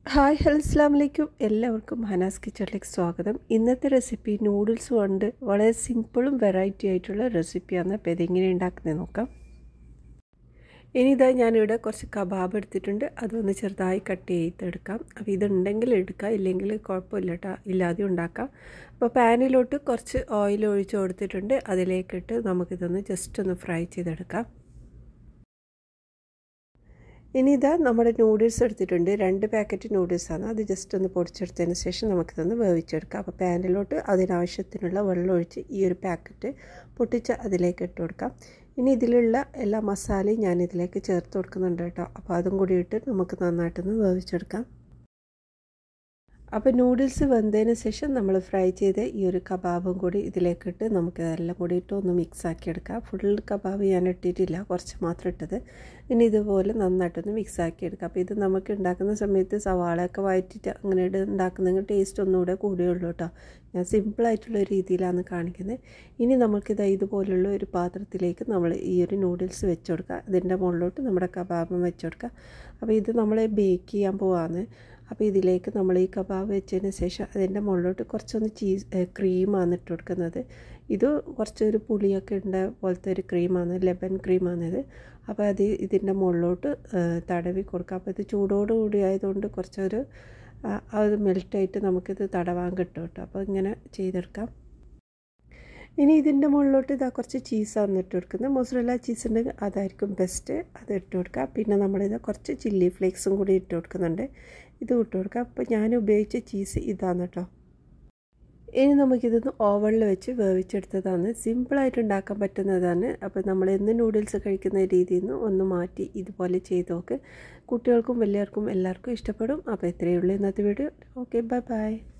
hi hello അസ്സാം വലൈക്കും എല്ലാവർക്കും ഹനാസ് കിച്ചണിലേക്ക് സ്വാഗതം ഇന്നത്തെ റെസിപ്പി നൂഡിൽസ് കൊണ്ട് വളരെ സിമ്പിളും വെറൈറ്റി ആയിട്ടുള്ള റെസിപ്പിയാണ് അപ്പോൾ ഇതെങ്ങനെ ഉണ്ടാക്കുന്നത് നോക്കാം ഇനി ഇതാ ഞാനിവിടെ കുറച്ച് കബാബ് എടുത്തിട്ടുണ്ട് അതൊന്ന് ചെറുതായി കട്ട് ചെയ്തെടുക്കാം അപ്പോൾ ഇതുണ്ടെങ്കിൽ എടുക്കാം ഇല്ലെങ്കിൽ കുഴപ്പമില്ല കേട്ടോ ഇല്ലാതെ ഉണ്ടാക്കാം അപ്പോൾ പാനിലോട്ട് കുറച്ച് ഓയിൽ ഒഴിച്ച് കൊടുത്തിട്ടുണ്ട് അതിലേക്കിട്ട് നമുക്കിതൊന്ന് ജസ്റ്റ് ഒന്ന് ഫ്രൈ ചെയ്തെടുക്കാം ഇനി ഇതാ നമ്മുടെ നൂഡിൽസ് എടുത്തിട്ടുണ്ട് രണ്ട് പാക്കറ്റ് നൂഡിൽസാണ് അത് ജസ്റ്റ് ഒന്ന് പൊടിച്ചെടുത്തതിന് ശേഷം നമുക്കിതൊന്ന് വേവിച്ചെടുക്കാം അപ്പോൾ പാനിലോട്ട് അതിനാവശ്യത്തിനുള്ള വെള്ളം ഒഴിച്ച് ഈ ഒരു പാക്കറ്റ് പൊട്ടിച്ച് അതിലേക്ക് ഇട്ട് കൊടുക്കാം ഇനി ഇതിലുള്ള എല്ലാ മസാലയും ഞാൻ ഇതിലേക്ക് ചേർത്ത് കൊടുക്കുന്നുണ്ട് കേട്ടോ അപ്പോൾ അതും കൂടി ഇട്ട് നമുക്ക് നന്നായിട്ടൊന്ന് വേവിച്ചെടുക്കാം അപ്പോൾ നൂഡിൽസ് വെന്തതിന് ശേഷം നമ്മൾ ഫ്രൈ ചെയ്ത് ഈ ഒരു കബാബും കൂടി ഇതിലേക്കിട്ട് നമുക്ക് ഇതെല്ലാം കൂടി ഇട്ട് ഒന്ന് മിക്സ് ആക്കി എടുക്കാം ഫുൾ കബാബ് ഞാൻ ഇട്ടിട്ടില്ല കുറച്ച് മാത്രം ഇട്ടത് ഇനി ഇതുപോലെ നന്നായിട്ടൊന്ന് മിക്സ് ആക്കി എടുക്കാം അപ്പോൾ ഇത് നമുക്ക് ഉണ്ടാക്കുന്ന സമയത്ത് സവാളയൊക്കെ വഴറ്റിട്ട് അങ്ങനെ ഉണ്ടാക്കുന്നെങ്കിൽ ടേസ്റ്റ് ഒന്നുകൂടെ കൂടിയുള്ളൂ കേട്ടോ ഞാൻ സിമ്പിളായിട്ടുള്ള രീതിയിലാണ് കാണിക്കുന്നത് ഇനി നമുക്കിത് ഇതുപോലുള്ള ഒരു പാത്രത്തിലേക്ക് നമ്മൾ ഈ ഒരു നൂഡിൽസ് വെച്ച് കൊടുക്കുക അതിൻ്റെ മുകളിലോട്ട് നമ്മുടെ കബാബും വെച്ച് കൊടുക്കുക അപ്പോൾ ഇത് നമ്മൾ ബേക്ക് ചെയ്യാൻ പോവാണ് അപ്പോൾ ഇതിലേക്ക് നമ്മൾ ഈ കബാബ് വെച്ചതിന് ശേഷം അതിൻ്റെ മുകളിലോട്ട് കുറച്ചൊന്ന് ചീസ് ക്രീമാണ് ഇട്ട് കൊടുക്കുന്നത് ഇത് കുറച്ചൊരു പുളിയൊക്കെ ഉണ്ട പോലത്തെ ഒരു ക്രീമാണ് ലെബൻ ക്രീമാണിത് അപ്പോൾ അത് ഇതിൻ്റെ മുകളിലോട്ട് തടവി കൊടുക്കുക അപ്പോൾ ഇത് ചൂടോടുകൂടി ആയതുകൊണ്ട് കുറച്ചൊരു അത് മെൽറ്റായിട്ട് നമുക്കിത് തടവാൻ കിട്ടും കേട്ടോ അപ്പോൾ ഇങ്ങനെ ചെയ്തെടുക്കാം ഇനി ഇതിൻ്റെ മുകളിലോട്ട് ഇതാ കുറച്ച് ചീസാണ് ഇട്ട് കൊടുക്കുന്നത് മൊസറല്ല ചീസ് ഉണ്ടെങ്കിൽ അതായിരിക്കും ബെസ്റ്റ് അത് ഇട്ട് കൊടുക്കുക പിന്നെ നമ്മളിത് കുറച്ച് ചില്ലി ഫ്ലേക്സും കൂടി ഇട്ട് കൊടുക്കുന്നുണ്ട് ഇത് ഇട്ട് കൊടുക്കുക അപ്പോൾ ഞാൻ ഉപയോഗിച്ച ചീസ് ഇതാണ് കേട്ടോ ഇനി നമുക്കിതൊന്ന് ഓവണിൽ വെച്ച് വേവിച്ചെടുത്തതാണ് സിമ്പിളായിട്ട് ഉണ്ടാക്കാൻ പറ്റുന്നതാണ് അപ്പോൾ നമ്മൾ എന്ന് നൂഡിൽസ് കഴിക്കുന്ന രീതിയിൽ നിന്ന് ഒന്ന് മാറ്റി ഇതുപോലെ ചെയ്ത് നോക്ക് കുട്ടികൾക്കും വലിയവർക്കും എല്ലാവർക്കും ഇഷ്ടപ്പെടും അപ്പോൾ ഇത്രയേ ഉള്ളൂ ഇന്നത്തെ വീഡിയോ ഓക്കെ ബൈ ബൈ